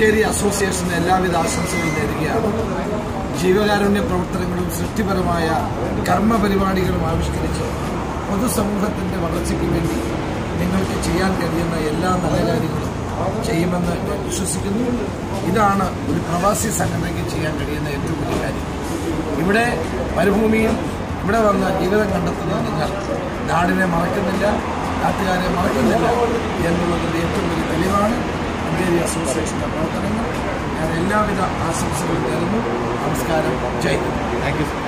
മഞ്ചേരി അസോസിയേഷന് എല്ലാവിധ ആശംസകളും നേരുകയാണ് ജീവകാരുണ്യ പ്രവർത്തനങ്ങളും സൃഷ്ടിപരമായ കർമ്മ പരിപാടികളും ആവിഷ്കരിച്ച് പൊതുസമൂഹത്തിന്റെ വളർച്ചയ്ക്ക് വേണ്ടി നിങ്ങൾക്ക് ചെയ്യാൻ കഴിയുന്ന എല്ലാ നല്ല കാര്യങ്ങളും ചെയ്യുമെന്ന് ഞാൻ വിശ്വസിക്കുന്നു ഇതാണ് ഒരു പ്രവാസി സംഘടനയ്ക്ക് ചെയ്യാൻ കഴിയുന്ന ഏറ്റവും വലിയ കാര്യം ഇവിടെ മരുഭൂമിയിൽ ഇവിടെ വന്ന് ജീവിതം കണ്ടെത്തുന്ന നിങ്ങൾ നാടിനെ മറക്കുന്നില്ല നാട്ടുകാരെ മറക്കുന്നില്ല എന്നുള്ളതിന്റെ ഏറ്റവും വലിയ തെളിവാണ് മഞ്ചേരി അസോസിയേഷന്റെ പ്രവർത്തനങ്ങൾ ഞാൻ എല്ലാവിധ ആശംസകളും നേരുന്നു നമസ്കാരം ജയ് ഹിന്ദ് താങ്ക് യു